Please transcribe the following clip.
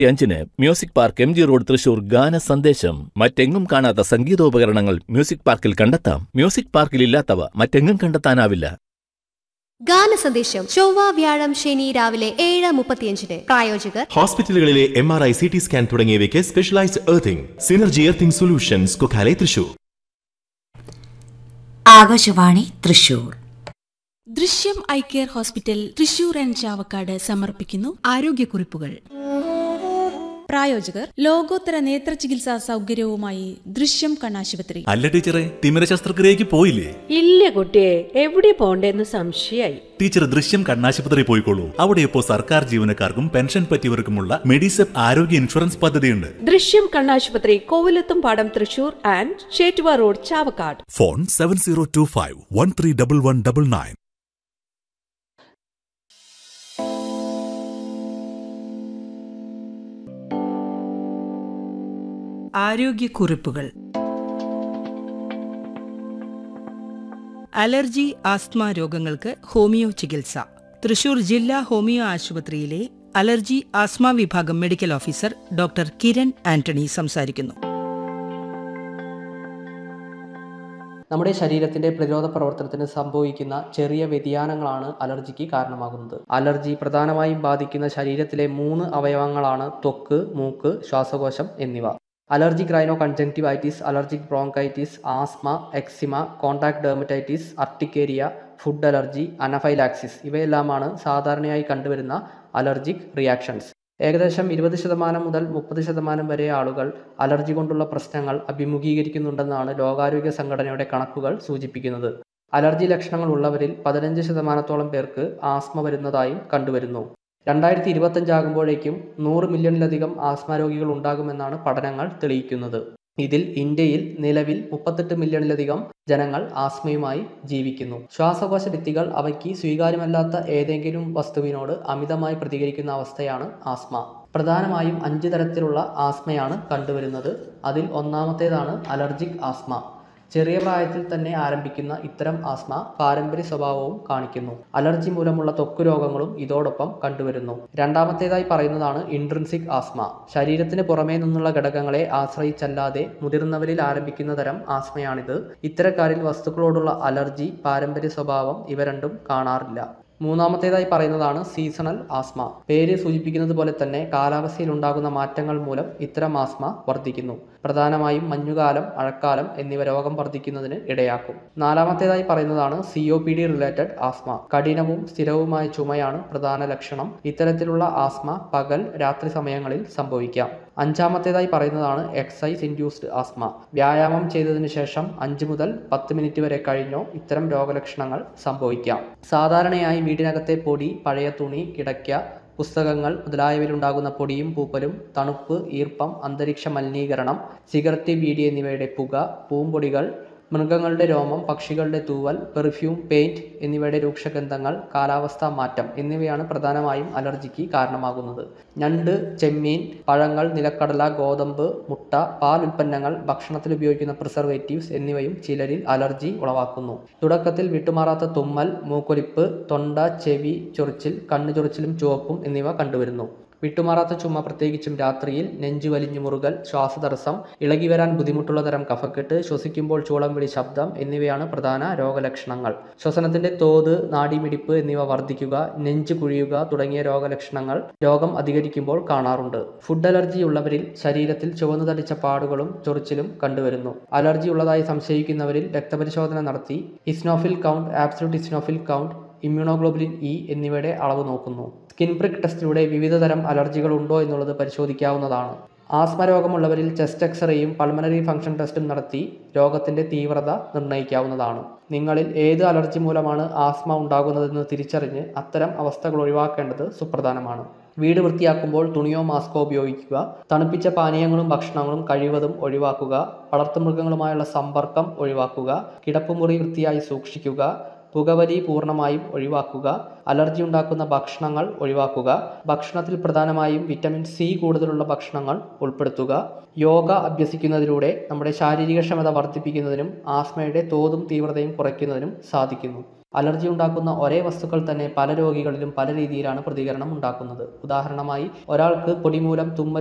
അഞ്ചിന് music park M G road Thrissur ഗാന സന്ദേശം മറ്റെങ്ങും കാണാത്ത സംഗീതോപകരണങ്ങൾ മ്യൂസിക് പാർക്കിൽ കണ്ടെത്താം മ്യൂസിക് പാർക്കിൽ ഇല്ലാത്തവ മറ്റെങ്ങും കണ്ടെത്താനാവില്ല ഗാന സന്ദേശം ചൊവ്വ വ്യാഴം ശനി രാവിലെ ഏഴ് മുപ്പത്തിയഞ്ചിന് പ്രായോജകർ ഹോസ്പിറ്റലുകളിലെ M R I C T scan തുടങ്ങിയവയ്ക്ക് specialised earthing synergy earthing solutions Kokkale Thrissur Akashvani Thrissur Drishyam eye care hospital Thrissur and Chavakkad സമർപ്പിക്കുന്നു ആരോഗ്യക്കുറിപ്പുകൾ പ്രായോജകർ ലോകോത്തര നേത്ര ചികിത്സാ സൗകര്യവുമായി ദൃശ്യം കണ്ണാശുപത്രി അല്ല ടീച്ചറെ തിമിര ശസ്ത്രക്രിയക്ക് പോയില്ലേ ഇല്ല കുട്ടിയെ എവിടെ പോണ്ടേന്ന് സംശയായി ടീച്ചർ ദൃശ്യം കണ്ണാശുപത്രി പോയിക്കോളൂ അവിടെ ഇപ്പോൾ സർക്കാർ ജീവനക്കാർക്കും പെൻഷൻ പറ്റിയവർക്കുമുള്ള മെഡിസെപ്പ് ആരോഗ്യ ഇൻഷുറൻസ് പദ്ധതിയുണ്ട് ദൃശ്യം കണ്ണാശുപത്രി Kovilathumpadam Thrissur and Chettuva road Chavakkad phone seven zero two five one three double one double nine ആരോഗ്യക്കുറിപ്പുകൾ അലർജി ആസ്മ രോഗങ്ങൾക്ക് ഹോമിയോ ചികിത്സ തൃശൂർ ജില്ലാ ഹോമിയോ ആശുപത്രിയിലെ അലർജി ആസ്മ വിഭാഗം medical officer doctor Kiran Antony സംസാരിക്കുന്നു നമ്മുടെ ശരീരത്തിന്റെ പ്രതിരോധ പ്രവർത്തനത്തിന് സംഭവിക്കുന്ന ചെറിയ വ്യതിയാനങ്ങളാണ് അലർജിക്ക് കാരണമാകുന്നത് അലർജി പ്രധാനമായും ബാധിക്കുന്ന ശരീരത്തിലെ മൂന്ന് അവയവങ്ങളാണ് ത്വക്ക് മൂക്ക് ശ്വാസകോശം എന്നിവ allergic rhino conjunctivitis allergic bronchitis asthma eczema contact dermatitis urticaria food allergy anaphylaxis ഇവയെല്ലാമാണ് സാധാരണയായി കണ്ടുവരുന്ന അലർജിക് റിയാക്ഷൻസ് ഏകദേശം ഇരുപത് ശതമാനം മുതൽ മുപ്പത് ശതമാനം വരെ ആളുകൾ അലർജി കൊണ്ടുള്ള പ്രശ്നങ്ങൾ അഭിമുഖീകരിക്കുന്നുണ്ടെന്നാണ് ലോകാരോഗ്യ സംഘടനയുടെ കണക്കുകൾ സൂചിപ്പിക്കുന്നത് അലർജി ലക്ഷണങ്ങൾ ഉള്ളവരിൽ പതിനഞ്ച് ശതമാനത്തോളം പേർക്ക് ആസ്മ വരുന്നതായും കണ്ടുവരുന്നു രണ്ടായിരത്തി ഇരുപത്തഞ്ചാകുമ്പോഴേക്കും നൂറ് മില്യണിലധികം ആസ്മ രോഗികൾ ഉണ്ടാകുമെന്നാണ് പഠനങ്ങൾ തെളിയിക്കുന്നത് ഇതിൽ ഇന്ത്യയിൽ നിലവിൽ മുപ്പത്തെട്ട് മില്യണിലധികം ജനങ്ങൾ ആസ്മയുമായി ജീവിക്കുന്നു ശ്വാസകോശ ഭിത്തികൾ അവയ്ക്ക് സ്വീകാര്യമല്ലാത്ത ഏതെങ്കിലും വസ്തുവിനോട് അമിതമായി പ്രതികരിക്കുന്ന അവസ്ഥയാണ് ആസ്മ പ്രധാനമായും അഞ്ച് തരത്തിലുള്ള ആസ്മയാണ് കണ്ടുവരുന്നത് അതിൽ ഒന്നാമത്തേതാണ് അലർജിക് ആസ്മ ചെറിയ പ്രായത്തിൽ തന്നെ ആരംഭിക്കുന്ന ഇത്തരം ആസ്മ പാരമ്പര്യ സ്വഭാവവും കാണിക്കുന്നു അലർജി മൂലമുള്ള ത്വക്ക് രോഗങ്ങളും ഇതോടൊപ്പം കണ്ടുവരുന്നു രണ്ടാമത്തേതായി പറയുന്നതാണ് ഇൻട്രിൻസിക് ആസ്മ ശരീരത്തിന് പുറമേ നിന്നുള്ള ഘടകങ്ങളെ ആശ്രയിച്ചല്ലാതെ മുതിർന്നവരിൽ ആരംഭിക്കുന്ന തരം ആസ്മയാണിത് ഇത്തരക്കാരിൽ വസ്തുക്കളോടുള്ള അലർജി പാരമ്പര്യ സ്വഭാവം ഇവ രണ്ടും കാണാറില്ല മൂന്നാമത്തേതായി പറയുന്നതാണ് സീസണൽ ആസ്മ പേര് സൂചിപ്പിക്കുന്നത് പോലെ തന്നെ കാലാവസ്ഥയിൽ ഉണ്ടാകുന്ന മാറ്റങ്ങൾ മൂലം ഇത്തരം ആസ്മ വർദ്ധിക്കുന്നു പ്രധാനമായും മഞ്ഞുകാലം മഴക്കാലം എന്നിവ രോഗം വർദ്ധിക്കുന്നതിന് ഇടയാക്കും നാലാമത്തേതായി പറയുന്നതാണ് C O P D related asthma കഠിനവും സ്ഥിരവുമായ ചുമയാണ് പ്രധാന ലക്ഷണം ഇത്തരത്തിലുള്ള ആസ്മ പകൽ രാത്രി സമയങ്ങളിൽ സംഭവിക്കാം അഞ്ചാമത്തേതായി പറയുന്നതാണ് എക്സൈസ് ഇൻഡ്യൂസ്ഡ് ആസ്മ വ്യായാമം ചെയ്തതിനു ശേഷം അഞ്ച് മുതൽ പത്ത് മിനിറ്റ് വരെ കഴിഞ്ഞോ ഇത്തരം രോഗലക്ഷണങ്ങൾ സംഭവിക്കാം സാധാരണയായി വീടിനകത്തെ പൊടി പഴയ തുണി കിടക്ക പുസ്തകങ്ങൾ മുതലായവയിലുണ്ടാകുന്ന പൊടിയും പൂപ്പലും തണുപ്പ് ഈർപ്പം അന്തരീക്ഷ മലിനീകരണം സിഗരറ്റ് ബീഡി എന്നിവയുടെ പുക പൂമ്പൊടികൾ മൃഗങ്ങളുടെ രോമം പക്ഷികളുടെ തൂവൽ പെർഫ്യൂം പെയിന്റ് എന്നിവയുടെ രൂക്ഷഗന്ധങ്ങൾ കാലാവസ്ഥാ മാറ്റം എന്നിവയാണ് പ്രധാനമായും അലർജിക്ക് കാരണമാകുന്നത് ഞണ്ട് ചെമ്മീൻ പഴങ്ങൾ നിലക്കടല ഗോതമ്പ് മുട്ട പാൽ ഉൽപ്പന്നങ്ങൾ ഭക്ഷണത്തിൽ ഉപയോഗിക്കുന്ന പ്രിസർവേറ്റീവ്സ് എന്നിവയും ചിലരിൽ അലർജി ഉളവാക്കുന്നു തുടക്കത്തിൽ വിട്ടുമാറാത്ത തുമ്മൽ മൂക്കൊലിപ്പ് തൊണ്ട ചെവി ചൊറിച്ചിൽ കണ്ണു ചൊറിച്ചിലും ചുവപ്പും എന്നിവ കണ്ടുവരുന്നു വിട്ടുമാറാത്ത ചുമ പ്രത്യേകിച്ചും രാത്രിയിൽ നെഞ്ചു വലിഞ്ഞു മുറുകൽ ശ്വാസതടസ്സം ഇളകി വരാൻ ബുദ്ധിമുട്ടുള്ള തരം കഫക്കെട്ട് ശ്വസിക്കുമ്പോൾ ചൂളം വിളി ശബ്ദം എന്നിവയാണ് പ്രധാന രോഗലക്ഷണങ്ങൾ ശ്വസനത്തിന്റെ തോത് നാഡിമിടിപ്പ് എന്നിവ വർദ്ധിക്കുക നെഞ്ചു കുഴിയുക തുടങ്ങിയ രോഗലക്ഷണങ്ങൾ രോഗം അധികരിക്കുമ്പോൾ കാണാറുണ്ട് ഫുഡ് അലർജി ഉള്ളവരിൽ ശരീരത്തിൽ ചുവന്നു തടിച്ച പാടുകളും ചൊറിച്ചിലും കണ്ടുവരുന്നു അലർജി ഉള്ളതായി സംശയിക്കുന്നവരിൽ രക്തപരിശോധന നടത്തി eosinophil count absolute eosinophil count immunoglobulin E എന്നിവയുടെ അളവ് നോക്കുന്നു സ്കിൻ പ്രിക് ടെസ്റ്റിലൂടെ വിവിധ തരം അലർജികൾ ഉണ്ടോ എന്നുള്ളത് പരിശോധിക്കാവുന്നതാണ് ആസ്മ രോഗമുള്ളവരിൽ ചെസ്റ്റ് എക്സ്റേയും പൾമനറി ഫംഗ്ഷൻ ടെസ്റ്റും നടത്തി രോഗത്തിന്റെ തീവ്രത നിർണ്ണയിക്കാവുന്നതാണ് നിങ്ങളിൽ ഏത് അലർജി മൂലമാണ് ആസ്മ ഉണ്ടാകുന്നതെന്ന് തിരിച്ചറിഞ്ഞ് അത്തരം അവസ്ഥകൾ ഒഴിവാക്കേണ്ടത് സുപ്രധാനമാണ് വീട് വൃത്തിയാക്കുമ്പോൾ തുണിയോ മാസ്കോ ഉപയോഗിക്കുക തണുപ്പിച്ച പാനീയങ്ങളും ഭക്ഷണങ്ങളും കഴിവതും ഒഴിവാക്കുക വളർത്തുമൃഗങ്ങളുമായുള്ള സമ്പർക്കം ഒഴിവാക്കുക കിടപ്പുമുറി വൃത്തിയായി സൂക്ഷിക്കുക പുകവലി പൂർണ്ണമായും ഒഴിവാക്കുക അലർജി ഉണ്ടാക്കുന്ന ഭക്ഷണങ്ങൾ ഒഴിവാക്കുക ഭക്ഷണത്തിൽ പ്രധാനമായും വിറ്റമിൻ സി കൂടുതലുള്ള ഭക്ഷണങ്ങൾ ഉൾപ്പെടുത്തുക യോഗ അഭ്യസിക്കുന്നതിലൂടെ നമ്മുടെ ശാരീരിക ക്ഷമത വർദ്ധിപ്പിക്കുന്നതിനും ആസ്മയുടെ തോതും തീവ്രതയും കുറയ്ക്കുന്നതിനും സാധിക്കുന്നു അലർജി ഉണ്ടാക്കുന്ന ഒരേ വസ്തുക്കൾ തന്നെ പല രോഗികളിലും പല രീതിയിലാണ് പ്രതികരണം ഉണ്ടാക്കുന്നത് ഉദാഹരണമായി ഒരാൾക്ക് പൊടി മൂലം തുമ്മൽ